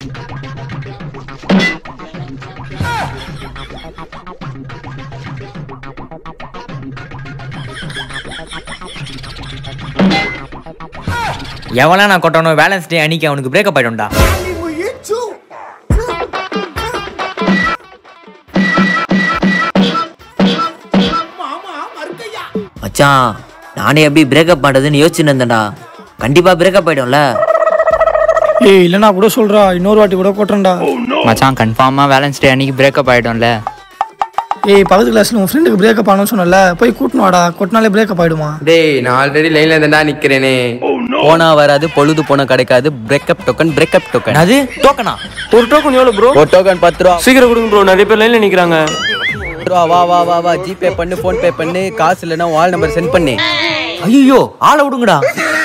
எவனா நான் கொட்டணும் வேலன்ஸ் டே அன்னைக்கு அவனுக்கு பிரேக்கப் ஆயிடும்டா மச்சான் நானே எப்படி பிரேக்கப் பண்ணுறதுன்னு யோசிச்சுன்னு இருந்தேன்டா கண்டிப்பாக பிரேக்கப் ஆயிடும்ல ஏய் இல்லைனா கூட சொல்றா இன்னொரு வாட்டி கூட கொட்டுறேன்டா மச்சான் கன்ஃபார்மா வேலன்ஸ் டே அன்னைக்கு பிரேக்கப் ஆயிடும்ல ஏய் பக்கத்து கிளாஸ்ல உன் ஃப்ரெண்டுக்கு பிரேக்கப் ஆனு சொன்னல போய் கூட்டணும் வாடா கொட்டினாலே பிரேக்கப் ஆயிடுமா டேய் நான் ஆல்ரெடி லைன்ல இருந்தேன்டா நிக்கிறேனே போனா வராது பொழுது போன கிடைக்காது பிரேக்கப் டோக்கன் பிரேக்கப் டோக்கன் அது டோக்கனா ஒரு டோக்கன் எவ்வளவு ப்ரோ ஒரு டோக்கன் பத்து ரூபா சீக்கிரம் கொடுங்க ப்ரோ நிறைய பேர் லைன்ல நிக்கிறாங்க பத்து ரூபா வா வா வா வா ஜிபே பண்ணு ஃபோன் பே பண்ணு காசு இல்லைன்னா வால் நம்பர் சென்ட் பண்ணு ஐயோ ஆளை விடுங்கடா